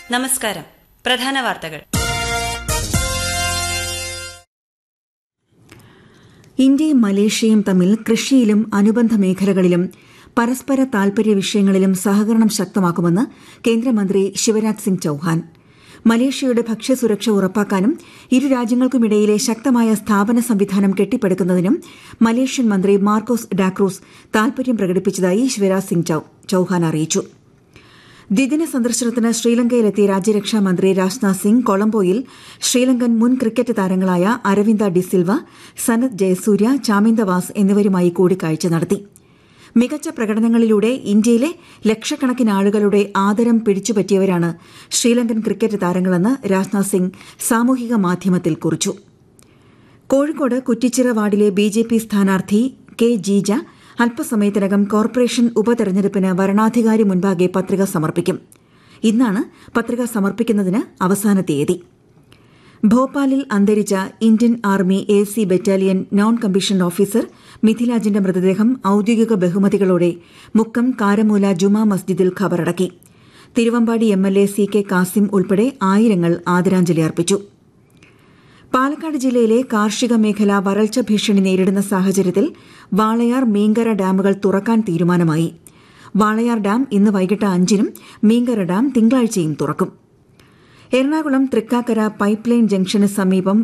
നമസ്കാരം പ്രധാന വാർത്തകൾ ഇന്ത്യയും മലേഷ്യയും തമ്മിൽ കൃഷിയിലും അനുബന്ധ മേഖലകളിലും പരസ്പര താൽപര്യ വിഷയങ്ങളിലും സഹകരണം ശക്തമാക്കുമെന്ന് കേന്ദ്രമന്ത്രി ശിവരാജ് സിംഗ് ചൌഹാൻ മലേഷ്യയുടെ ഭക്ഷ്യസുരക്ഷ ഉറപ്പാക്കാനും ഇരു രാജ്യങ്ങൾക്കുമിടയിലെ ശക്തമായ സ്ഥാപന സംവിധാനം കെട്ടിപ്പടുക്കുന്നതിനും മലേഷ്യൻ മന്ത്രി മാർക്കോസ് ഡാക്രൂസ് താൽപര്യം പ്രകടിപ്പിച്ചതായി ശിവരാജ് സിംഗ് ചൌഹാൻ അറിയിച്ചു ദ്വിദിന സന്ദർശനത്തിന് ശ്രീലങ്കയിലെത്തിയ രാജ്യരക്ഷാ മന്ത്രി രാജ്നാഥ് സിംഗ് കൊളംബോയിൽ ശ്രീലങ്കൻ മുൻ ക്രിക്കറ്റ് താരങ്ങളായ അരവിന്ദ ഡിസിൽവ സനത് ജയസൂര്യ ചാമിന്ദവാസ് എന്നിവരുമായി കൂടിക്കാഴ്ച നടത്തി മികച്ച പ്രകടനങ്ങളിലൂടെ ഇന്ത്യയിലെ ലക്ഷക്കണക്കിന് ആളുകളുടെ ആദരം പിടിച്ചുപറ്റിയവരാണ് ശ്രീലങ്കൻ ക്രിക്കറ്റ് താരങ്ങളെന്ന് രാജ്നാഥ് സിംഗ് സാമൂഹിക മാധ്യമത്തിൽ കുറിച്ചു കോഴിക്കോട് കുറ്റിച്ചിറ വാർഡിലെ ബിജെപി സ്ഥാനാർത്ഥി കെ ജീജ അല്പസമയത്തിനകം കോർപ്പറേഷൻ ഉപതെരഞ്ഞെടുപ്പിന് വരണാധികാരി മുൻപാകെ പത്രിക സമർപ്പിക്കും ഇന്നാണ് പത്രിക സമർപ്പിക്കുന്നതിന് അവസാന തീയതി ഭോപ്പാലിൽ അന്തരിച്ച Indian army A C battalion non commissioned officer മിഥിലാജിന്റെ മൃതദേഹം ഔദ്യോഗിക ബഹുമതികളോടെ മുക്കം കാരമൂല ജുമാ മസ്ജിദിൽ ഖബറടക്കി Thiruvambady M L A C K Kasim ഉൾപ്പെടെ ആയിരങ്ങൾ ആദരാഞ്ജലി അർപ്പിച്ചു പാലക്കാട് ജില്ലയിലെ കാർഷിക മേഖല വരൾച്ച ഭീഷണി നേരിടുന്ന സാഹചര്യത്തിൽ വാളയാർ മീങ്കര ഡാമുകൾ തുറക്കാൻ തീരുമാനമായി വാളയാർ ഡാം ഇന്ന് വൈകിട്ട് അഞ്ചിനും മീങ്കര ഡാം തിങ്കളാഴ്ചയും തുറക്കും എറണാകുളം തൃക്കാക്കര പൈപ്പ് ലൈൻ ജംഗ്ഷന് സമീപം